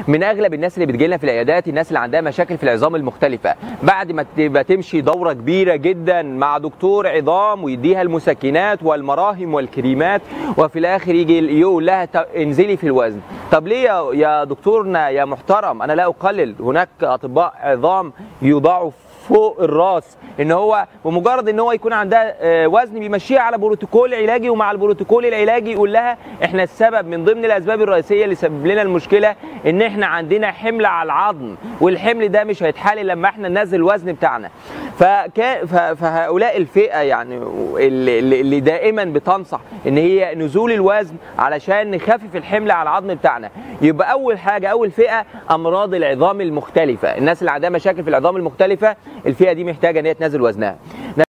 من اغلب الناس اللي بتجي لنا في العيادات الناس اللي عندها مشاكل في العظام المختلفه بعد ما تبقى تمشي دوره كبيره جدا مع دكتور عظام ويديها المسكنات والمراهم والكريمات وفي الاخر يجي يقول لها ت- انزلي في الوزن طب ليه يا- يا دكتورنا يا محترم انا لا اقلل هناك اطباء عظام يوضعوا فوق الراس ان هو بمجرد ان هو يكون عندها آه، وزن بيمشيها على بروتوكول علاجي ومع البروتوكول العلاجي يقول لها احنا السبب من ضمن الاسباب الرئيسيه اللي سبب لنا المشكله ان احنا عندنا حمل على العظم والحمل ده مش هيتحل لما احنا ننزل الوزن بتاعنا فكا ف- فهؤلاء الفئه يعني اللي, اللي اللي دائما بتنصح ان هي نزول الوزن علشان نخفف الحمل على العظم بتاعنا يبقى اول حاجه اول فئه امراض العظام المختلفه الناس اللي عندها مشاكل في العظام المختلفه الفئه دي محتاجه ان هي تنزل وزنها